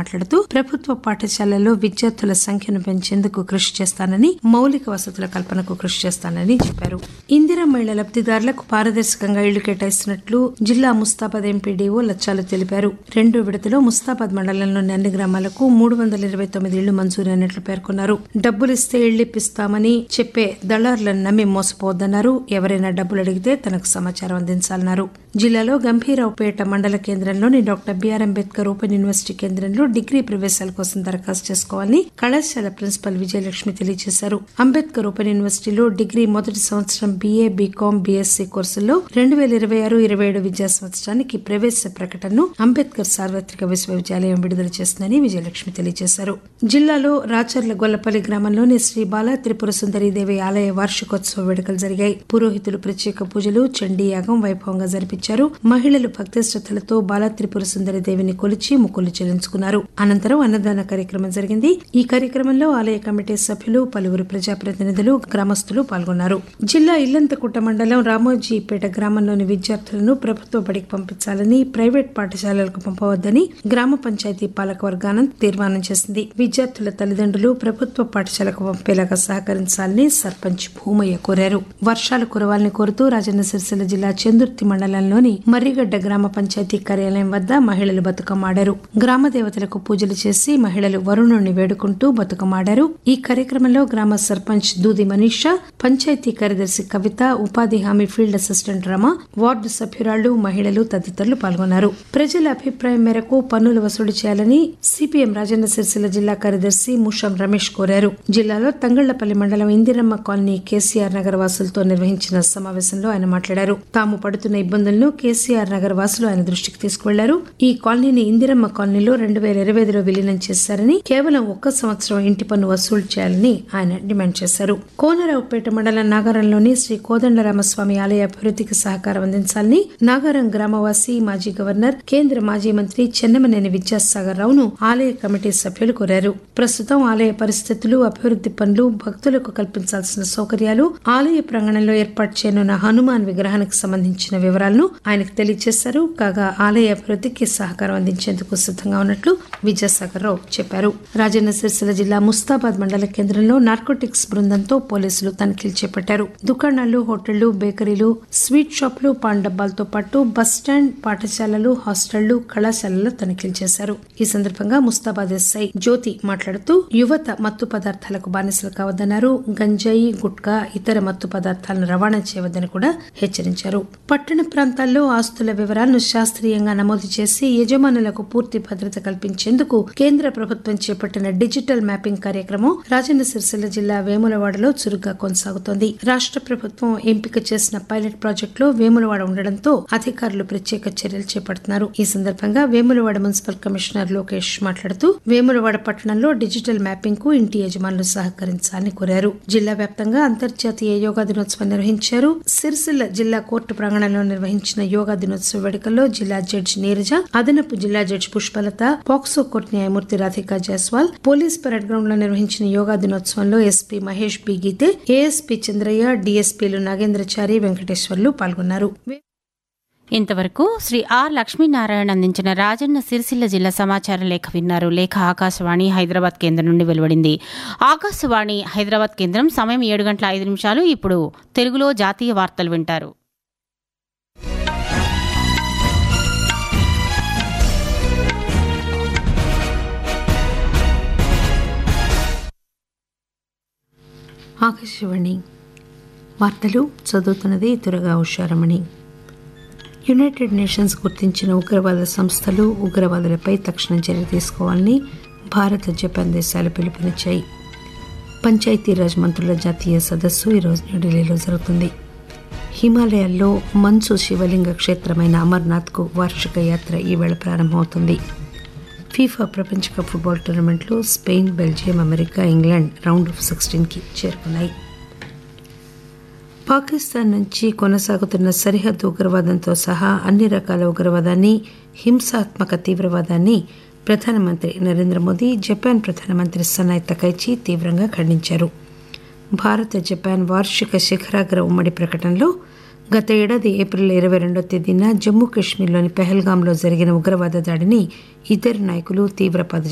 మాట్లాడుతూ ప్రభుత్వ పాఠశాలల్లో విద్యార్థుల సంఖ్యను పెంచేందుకు కృషి చేస్తానని మౌలిక వసతుల కల్పనకు కృషి చేస్తానని చెప్పారు ఇందిరా మహిళ లబ్దిదారులకు పారదర్శకంగా ఇళ్లు కేటాయిస్తున్నట్లు జిల్లా ముస్తాబాద్ ఎంపీడీఓ లచ్చాలు తెలిపారు రెండో విడతలో ముస్తాబాద్ మండలంలోని అన్ని గ్రామాలకు మూడు వందల ఇరవై తొమ్మిది ఇళ్లు మంజూరైనట్లు పేర్కొన్నారు డబ్బులిస్తే ఇళ్లిప్పిస్తామని చెప్పే దళారులను నమ్మి మోసపోవద్దన్నారు ఎవరైనా డబ్బులు అడిగితే తనకు సమాచారం అందించాలన్నారు జిల్లాలో గంభీరావుపేట మండల కేంద్రంలోని doctor B R Ambedkar open university కేంద్రంలో డిగ్రీ ప్రవేశాల కోసం దరఖాస్తు చేసుకోవాలని కళాశాల ప్రిన్సిపల్ విజయలక్ష్మి తెలియజేశారు అంబేద్కర్ ఓపెన్ యూనివర్సిటీలో డిగ్రీ మొదటి సంవత్సరం బీఏ బీకాం బీఎస్సీ కోర్సుల్లో రెండు వేల ఇరవై ఆరు ఇరవై ఏడు విద్యా సంవత్సరానికి ప్రవేశ ప్రకటనను అంబేద్కర్ సార్వత్రిక విశ్వవిద్యాలయం విడుదల చేస్తుందని విజయలక్ష్మి తెలియజేశారు జిల్లాలో రాచర్ల గొల్లపల్లి గ్రామంలోని శ్రీ బాల త్రిపుర సుందరీదేవి ఆలయ వార్షికోత్సవ వేడుకలు జరిగాయి పురోహితులు ప్రత్యేక పూజలు చండీ యాగం వైభవంగా జరిపించారు మహిళలు భక్తి శ్రద్దలతో బాల త్రిపుర సుందరి దేవిని కొలిచి ముక్కులు చెల్లించుకున్నారు అనంతరం అన్నదాన కార్యక్రమం జరిగింది ఈ కార్యక్రమంలో ఆలయ కమిటీ సభ్యులు పలువురు ప్రజాప్రతినిధులు గ్రామస్తులు పాల్గొన్నారు జిల్లా ఇల్లంతకుట్ట మండలం రామోజీపేట గ్రామంలోని విద్యార్థులను ప్రభుత్వ బడికి పంపించాలని ప్రైవేట్ పాఠశాలలకు పంపవద్దని గ్రామ పంచాయతీ పాలకవర్గానం తీర్మానం చేసింది విద్యార్థుల తల్లిదండ్రులు ప్రభుత్వ పాఠశాలకు పంపేలాగా సహకరించాలని సర్పంచ్ భూమయ్య కోరారు వర్షాలు కురవాలని కోరుతూ రాజన్న సిరిసిల్ల జిల్లా చందుర్తి మండలంలోని మర్రిగడ్డ గ్రామ పంచాయతీ కార్యాలయం వద్ద మహిళలు బతుకమ్మ ఆడారు గ్రామ దేవతలకు పూజలు చేసి మహిళలు వరుణుణ్ణి వేడుకుంటూ బతుకమ్మ ఆడారు ఈ కార్యక్రమంలో గ్రామ సర్పంచ్ దూది మనీషా పంచాయతీ కార్యదర్శి కవిత ఉపాధి హామీ ఫీల్డ్ అసిస్టెంట్ రమ వార్డు సభ్యురాళ్లు మహిళలు తదితరులు పాల్గొన్నారు ప్రజల అభిప్రాయం మేరకు పన్నులు వసూలు చేయాలని సిపిఎం రాజన్న సిరిసిల్ల జిల్లా కార్యదర్శి ముషం రమేష్ కోరారు జిల్లాలో తంగళ్లపల్లి మండలం ఇందిరమ్మ కాలనీ కేసీఆర్ నగర్ వాసులతో నిర్వహించిన సమావేశంలో ఆయన మాట్లాడారు తాము పడుతున్న ఇబ్బందులను కేసీఆర్ నగర్ వాసులు ఆయన దృష్టికి తీసుకువెళ్లారు ఈ కాలనీని ఇందిరమ్మ కాలనీలో రెండు వేల ఇరవై ఐదులో విలీనం చేశారని కేవలం ఒక్క సంవత్సరం ఇంటి పన్ను వసూలు చేయాలని ఆయన డిమాండ్ చేశారు కోనరావుపేట మండలం నాగారంలోని శ్రీ కోదండరామస్వామి ఆలయ అభివృద్ధికి సహకారం అందించాలని నాగారం గ్రామవాసి మాజీ గవర్నర్ కేంద్ర మాజీ మంత్రి చెన్నమనేని విద్యాసాగర్ రావును ఆలయ కమిటీ సభ్యులు కోరారు ప్రస్తుతం ఆలయ పరిస్థితులు అభివృద్ధి పనులు భక్తులకు కల్పించాల్సిన సౌకర్యాలు ఆలయ ప్రాంగణంలో ఏర్పాటు చేయనున్న హనుమాన్ విగ్రహానికి సంబంధించిన వివరాలను ఆయనకు తెలియజేశారు కాగా ఆలయ అభివృద్ధికి సహకారం అందించేందుకు సిద్ధంగా ఉన్నట్లు విద్యాసాగర్ రావు చెప్పారు రాజన్న సిరిసిల్ల జిల్లా ముస్తాబాద్ మండల కేంద్రంలో నార్కోటిక్స్ బృందంతో పోలీసులు తనిఖీలు చేపట్టారు దుకాణాలు హోటళ్లు బేకరీలు స్వీట్ షాపులు పాన్ డబ్బాలతో పాటు బస్టాండ్ పాఠశాలలు హాస్టళ్లు కళాశాలల్లో తనిఖీలు చేశారు ఈ సందర్భంగా ముస్తాబాద్ ఎస్ఐ జ్యోతి మాట్లాడుతూ యువత మత్తు పదార్థాలకు బానిసలు కావద్దన్నారు గంజాయి గుట్కా ఇతర మత్తు పదార్థాలను రవాణా చేయవద్దని కూడా హెచ్చరించారు పట్టణ ప్రాంతాల్లో ఆస్తుల వివరాలను శాస్త్రీయంగా నమోదు చేసి యజమానులకు పూర్తి భద్రత కల్పించేందుకు కేంద్ర ప్రభుత్వం చేపట్టిన డిజిటల్ మ్యాపింగ్ కార్యక్రమం రాజన్న సిరిసిల్ల జిల్లా వేములవాడలో చురుగ్గా కొనసాగుతోంది రాష్ట్ర ప్రభుత్వం ఎంపిక చేసిన పైలట్ ప్రాజెక్టులో వేములవాడ ఉండడంతో అధికారులు ప్రత్యేక చర్యలు చేపడుతున్నారు ఈ సందర్భంగా వేములవాడ మున్సిపల్ కమిషనర్ లోకేష్ మాట్లాడుతూ వేములవాడ పట్టణంలో డిజిటల్ మ్యాపింగ్ కు ఇంటి యజమానులు సహకరించాలని కోరారు జిల్లా వ్యాప్తంగా అంతర్జాతీయ యోగా దినోత్సవం నిర్వహించారు సిరిసిల్ల జిల్లా కోర్టు ప్రాంగణంలో నిర్వహించిన యోగా దినోత్సవ వేడుకల్లో జిల్లా జడ్జి నీరజ అదనపు జిల్లా జడ్జి పుష్పలత పాక్సో కోర్టు న్యాయమూర్తి Radhika Jaiswal police parade ground లో నిర్వహించిన యోగా దినోత్సవంలో SP Mahesh B Geete ASP Chandraiah డీఎస్పీలు నాగేంద్రచారి వెంకటేశ్వర్లు పాల్గొన్నారు ఇంతవరకు శ్రీ ఆర్ లక్ష్మీనారాయణ అందించిన రాజన్న సిరిసిల్ల జిల్లా సమాచార లేఖ విన్నారు లేఖ ఆకాశవాణి హైదరాబాద్ కేంద్రం నుండి వెలువడింది ఆకాశవాణి హైదరాబాద్ కేంద్రం సమయం ఏడు గంటల ఐదు నిమిషాలు ఇప్పుడు తెలుగులో జాతీయ వార్తలు వింటారు ఆకాశవాణి వార్తలు చదువుతున్నది తురగా ఉషారమణి యునైటెడ్ నేషన్స్ గుర్తించిన ఉగ్రవాద సంస్థలు ఉగ్రవాదులపై తక్షణ చర్య తీసుకోవాలని భారత్ జపాన్ దేశాలు పిలుపునిచ్చాయి పంచాయతీరాజ్ మంత్రుల జాతీయ సదస్సు ఈరోజు న్యూఢిల్లీలో జరుగుతుంది హిమాలయాల్లో మంచు శివలింగ క్షేత్రమైన అమర్నాథ్కు వార్షిక యాత్ర ఈవేళ ప్రారంభమవుతుంది ఫీఫా ప్రపంచ కప్ ఫుట్బాల్ టోర్నమెంట్లో Spain Belgium America England round of సిక్స్టీన్కి చేరుకున్నాయి పాకిస్తాన్ నుంచి కొనసాగుతున్న సరిహద్దు ఉగ్రవాదంతో సహా అన్ని రకాల ఉగ్రవాదాన్ని హింసాత్మక తీవ్రవాదాన్ని ప్రధానమంత్రి నరేంద్ర మోదీ జపాన్ ప్రధానమంత్రి సనాయ్ తకైచి తీవ్రంగా ఖండించారు భారత జపాన్ వార్షిక శిఖరాగ్ర ఉమ్మడి ప్రకటనలో గత ఏడాది ఏప్రిల్ ఇరవై రెండో తేదీన జమ్మూ కాశ్మీర్లోని పెహల్గాంలో జరిగిన ఉగ్రవాద దాడిని ఇద్దరు నాయకులు తీవ్ర పద